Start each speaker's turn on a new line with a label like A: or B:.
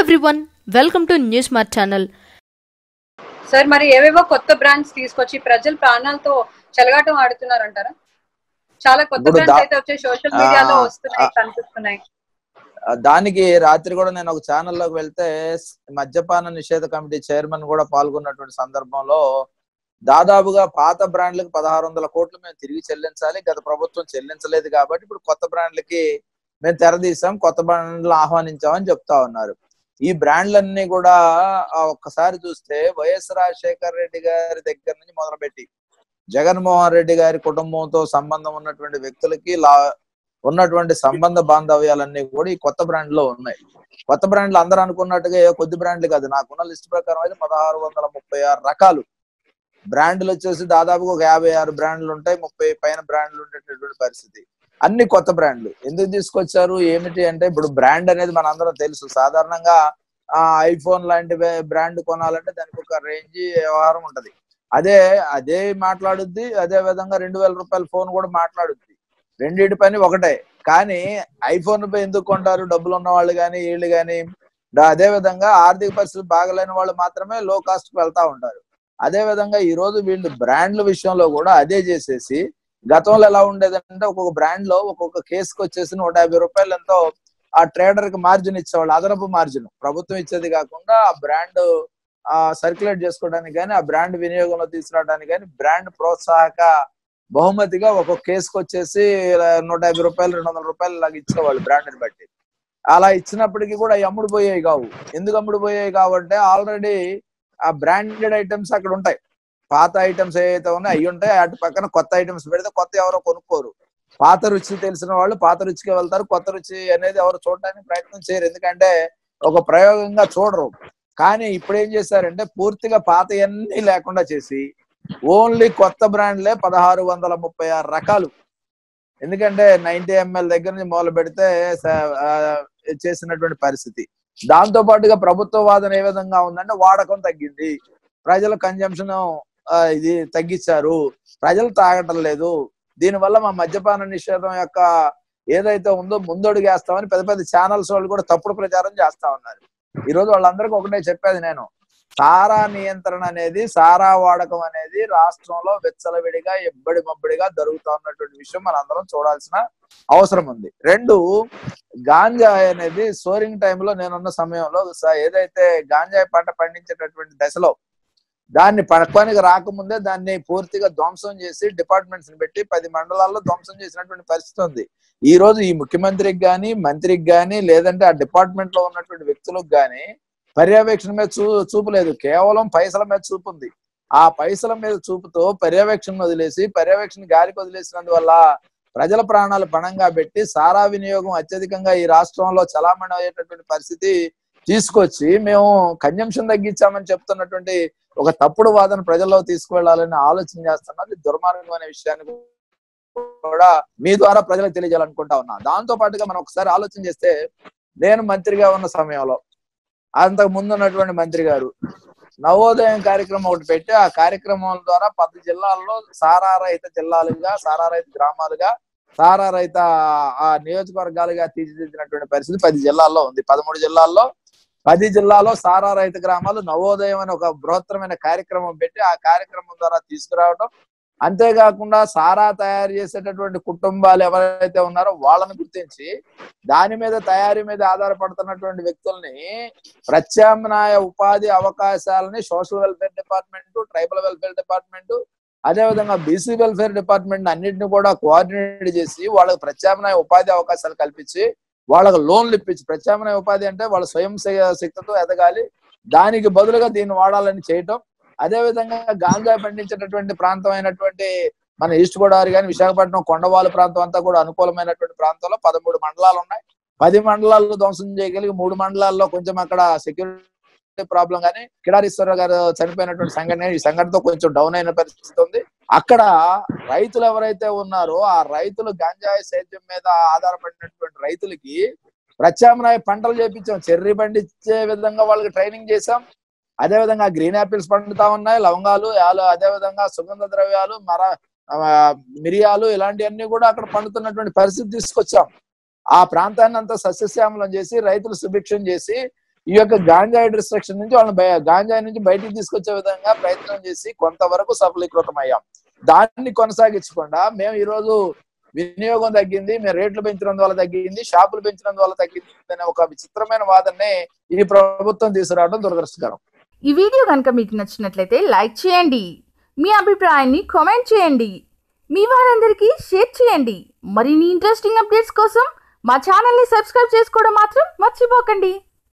A: Everyone welcome to news mart channel
B: sir మరి ఏవేవో కొత్త బ్రాండ్స్ తీసుకొచ్చి ప్రజల ప్రాణాలతో చెలగాటం ఆడుతున్నారంటారా చాలా కొత్త
C: ఇప్పుడు
B: బ్రాండ్స్
C: దా-
B: అయితే వచ్చాయి సోషల్ మీడియాలో
C: ఆ,
B: వస్తున్నాయి
C: ఆ.
B: కనిపిస్తున్నాయి
C: ఆ, దానికి రాత్రి కూడా నేను ఒక ఛానల్లోకి వెళ్తే స్- మద్యపాన నిషేధ కమిటీ చైర్మన్ కూడా పాల్గొన్నటువంటి సందర్భంలో దాదాపుగా పాత బ్రాండ్లకు పదహారు వందల కోట్లు మేము తిరిగి చెల్లించాలి గత ప్రభుత్వం చెల్లించలేదు కాబట్టి ఇప్పుడు కొత్త బ్రాండ్లకి మేము తెరదీసాం కొత్త బ్రాండ్లు ఆహ్వానించామని చెప్తా ఉన్నారు ఈ బ్రాండ్లన్నీ కూడా ఆ, ఒక్కసారి చూస్తే వైఎస్ రాజశేఖర్ రెడ్డి గారి దగ్గర నుంచి మొదలుపెట్టి జగన్మోహన్ రెడ్డి గారి కుటుంబంతో సంబంధం ఉన్నటువంటి వ్యక్తులకి లా ఉన్నటువంటి సంబంధ బాంధవ్యాలన్నీ కూడా ఈ కొత్త బ్రాండ్ లో ఉన్నాయి కొత్త బ్రాండ్లు అందరూ అనుకున్నట్టుగా ఏ కొద్ది బ్రాండ్లు కాదు నాకున్న లిస్ట్ ప్రకారం అయితే పదహారు వందల ముప్పై ఆరు రకాలు బ్రాండ్లు వచ్చేసి దాదాపుగా ఒక యాభై ఆరు బ్రాండ్లు ఉంటాయి ముప్పై పైన బ్రాండ్లు ఉండేటటువంటి పరిస్థితి అన్ని కొత్త బ్రాండ్లు ఎందుకు తీసుకొచ్చారు ఏమిటి అంటే ఇప్పుడు బ్రాండ్ అనేది మన అందరం తెలుసు సాధారణంగా ఆ ఐఫోన్ లాంటి బ్రాండ్ కొనాలంటే దానికి ఒక రేంజ్ వ్యవహారం ఉంటది అదే అదే మాట్లాడుద్ది అదే విధంగా రెండు వేల రూపాయల ఫోన్ కూడా మాట్లాడుద్ది రెండింటి పని ఒకటే కానీ ఐఫోన్ పై ఎందుకు కొంటారు డబ్బులు ఉన్న వాళ్ళు కానీ వీళ్ళు కానీ అదే విధంగా ఆర్థిక పరిస్థితులు బాగలేని వాళ్ళు మాత్రమే లో కాస్ట్ కి వెళ్తా ఉంటారు అదే విధంగా ఈ రోజు వీళ్ళు బ్రాండ్ల విషయంలో కూడా అదే చేసేసి గతంలో ఎలా ఉండేదంటే ఒక్కొక్క బ్రాండ్ లో ఒక్కొక్క కేసుకి వచ్చేసి నూట యాభై రూపాయలు ఎంతో ఆ ట్రేడర్ కి మార్జిన్ ఇచ్చేవాళ్ళు అదనపు మార్జిన్ ప్రభుత్వం ఇచ్చేది కాకుండా ఆ బ్రాండ్ ఆ సర్క్యులేట్ చేసుకోవడానికి కానీ ఆ బ్రాండ్ వినియోగంలో తీసుకురావడానికి కానీ బ్రాండ్ ప్రోత్సాహక బహుమతిగా ఒక్కొక్క కేసుకి వచ్చేసి ఇలా నూట యాభై రూపాయలు రెండు వందల రూపాయలు ఇలాగ ఇచ్చేవాళ్ళు బ్రాండ్ని బట్టి అలా ఇచ్చినప్పటికీ కూడా అవి అమ్ముడు పోయేవి కావు ఎందుకు అమ్ముడు పోయేవి కావంటే ఆల్రెడీ ఆ బ్రాండెడ్ ఐటమ్స్ అక్కడ ఉంటాయి పాత ఐటమ్స్ ఏవైతే ఉన్నాయో అవి ఉంటాయి అటు పక్కన కొత్త ఐటమ్స్ పెడితే కొత్త ఎవరో కొనుక్కోరు పాత రుచి తెలిసిన వాళ్ళు పాత రుచికి వెళ్తారు కొత్త రుచి అనేది ఎవరు చూడడానికి ప్రయత్నం చేయరు ఎందుకంటే ఒక ప్రయోగంగా చూడరు కానీ ఇప్పుడు ఏం చేశారంటే పూర్తిగా పాతయన్నీ లేకుండా చేసి ఓన్లీ కొత్త బ్రాండ్లే పదహారు వందల ముప్పై ఆరు రకాలు ఎందుకంటే నైన్టీ ఎంఎల్ దగ్గర నుంచి మొదలు పెడితే స- ఆ, చేసినటువంటి పరిస్థితి దాంతో పాటుగా ప్రభుత్వ వాదన ఏ విధంగా ఉందంటే వాడకం తగ్గింది ప్రజల కన్జంప్షన్ ఇది తగ్గించారు ప్రజలు తాగటం లేదు దీనివల్ల మా మద్యపాన నిషేధం యొక్క ఏదైతే ఉందో ముందడుగేస్తామని పెద్ద పెద్ద ఛానల్స్ వాళ్ళు కూడా తప్పుడు ప్రచారం చేస్తా ఉన్నారు ఈ రోజు వాళ్ళందరికీ ఒకటే చెప్పేది నేను సారా నియంత్రణ అనేది సారా వాడకం అనేది రాష్ట్రంలో వెచ్చలవిడిగా ఎబ్బడి మబ్బడిగా జరుగుతా ఉన్నటువంటి విషయం మనందరం చూడాల్సిన అవసరం ఉంది రెండు గాంజాయి అనేది సోరింగ్ టైంలో నేనున్న సమయంలో స- ఏదైతే గాంజాయి పంట పండించేటటువంటి దశలో దాన్ని పక్వానికి రాకముందే దాన్ని పూర్తిగా ధ్వంసం చేసి డిపార్ట్మెంట్స్ ని పెట్టి పది మండలాల్లో ధ్వంసం చేసినటువంటి పరిస్థితి ఉంది ఈ రోజు ఈ ముఖ్యమంత్రికి గాని మంత్రికి గాని లేదంటే ఆ డిపార్ట్మెంట్ లో ఉన్నటువంటి వ్యక్తులకు గాని పర్యవేక్షణ మీద చూ చూపు లేదు కేవలం పైసల మీద చూపు ఉంది ఆ పైసల మీద చూపుతో పర్యవేక్షణ వదిలేసి పర్యవేక్షణ గాలికి వదిలేసినందువల్ల ప్రజల ప్రాణాలు పణంగా పెట్టి సారా వినియోగం అత్యధికంగా ఈ రాష్ట్రంలో చలామణి అయ్యేటటువంటి పరిస్థితి తీసుకొచ్చి మేము కన్జంప్షన్ తగ్గించామని చెప్తున్నటువంటి ఒక తప్పుడు వాదన ప్రజల్లో తీసుకువెళ్లాలని ఆలోచన చేస్తున్నది దుర్మార్గమైన విషయాన్ని కూడా మీ ద్వారా ప్రజలకు తెలియజేయాలనుకుంటా ఉన్నా దాంతో పాటుగా మనం ఒకసారి ఆలోచన చేస్తే నేను మంత్రిగా ఉన్న సమయంలో అంతకు ముందు ఉన్నటువంటి మంత్రి గారు నవోదయం కార్యక్రమం ఒకటి పెట్టి ఆ కార్యక్రమం ద్వారా పది జిల్లాల్లో సారా రహిత జిల్లాలుగా సారా రహిత గ్రామాలుగా సారా రహిత ఆ నియోజకవర్గాలుగా తీర్చిదిద్దినటువంటి పరిస్థితి పది జిల్లాల్లో ఉంది పదమూడు జిల్లాల్లో పది జిల్లాలో సారా రహిత గ్రామాలు నవోదయం అనే ఒక బృహత్తరమైన కార్యక్రమం పెట్టి ఆ కార్యక్రమం ద్వారా తీసుకురావడం అంతేకాకుండా సారా తయారు చేసేటటువంటి కుటుంబాలు ఎవరైతే ఉన్నారో వాళ్ళని గుర్తించి దాని మీద తయారీ మీద ఆధారపడుతున్నటువంటి వ్యక్తుల్ని ప్రత్యామ్నాయ ఉపాధి అవకాశాలని social welfare department tribal welfare department అదే విధంగా బీసీ వెల్ఫేర్ డిపార్ట్మెంట్ అన్నింటిని కూడా కోఆర్డినేట్ చేసి వాళ్ళకి ప్రత్యామ్నాయ ఉపాధి అవకాశాలు కల్పించి వాళ్ళకి లోన్లు ఇప్పించి ప్రత్యామ్నాయ ఉపాధి అంటే వాళ్ళ స్వయం శ- శక్తితో ఎదగాలి దానికి బదులుగా దీన్ని వాడాలని చేయటం అదే విధంగా గాంజా పండించేటటువంటి ప్రాంతం అయినటువంటి మన ఈస్ట్ గోదావరి కానీ విశాఖపట్నం కొండవాలు ప్రాంతం అంతా కూడా అనుకూలమైనటువంటి ప్రాంతంలో పదమూడు మండలాలు ఉన్నాయి పది మండలాల్లో ధ్వంసం చేయగలిగి మూడు మండలాల్లో కొంచెం అక్కడ సెక్యూరిటీ ప్రాబ్లం కానీ కిడారీశ్వర గారు చనిపోయినటువంటి సంఘటన ఈ సంఘటనతో కొంచెం డౌన్ అయిన పరిస్థితి ఉంది అక్కడ రైతులు ఎవరైతే ఉన్నారో ఆ రైతులు గంజాయి సేద్యం మీద ఆధారపడినటువంటి రైతులకి ప్రత్యామ్నాయ పంటలు చేపించాం చెర్రీ పండించే విధంగా వాళ్ళకి ట్రైనింగ్ చేశాం అదే విధంగా గ్రీన్ యాపిల్స్ పండుతా ఉన్నాయి లవంగాలు యాలు అదే విధంగా సుగంధ ద్రవ్యాలు మర ఆ, మిరియాలు ఇలాంటివన్నీ కూడా అక్కడ పండుతున్నటువంటి పరిస్థితి తీసుకొచ్చాం ఆ ప్రాంతాన్ని అంతా సస్యశ్యామలం చేసి రైతులు సుభిక్షం చేసి ఈ యొక్క గాంజాయి డిస్ట్రక్షన్ నుంచి వాళ్ళని బయ- గాంజాయి నుంచి బయటికి తీసుకొచ్చే విధంగా ప్రయత్నం చేసి కొంతవరకు సఫలీకృతం అయ్యాం దాన్ని కొనసాగించకుండా మేము ఈ రోజు వినియోగం తగ్గింది మేము రేట్లు పెంచినందువల్ల తగ్గింది షాపులు పెంచినందువల్ల తగ్గింది అనే ఒక విచిత్రమైన వాదనని ఈ ప్రభుత్వం తీసుకురావడం దురదృష్టకరం
D: ఈ వీడియో కనుక మీకు నచ్చినట్లయితే లైక్ చేయండి మీ అభిప్రాయాన్ని కామెంట్ చేయండి మీ వారందరికీ షేర్ చేయండి మరిన్ని ఇంట్రెస్టింగ్ అప్డేట్స్ కోసం మా ఛానల్ని సబ్స్క్రైబ్ చేసుకోవడం మాత్రం మర్చిపోకండి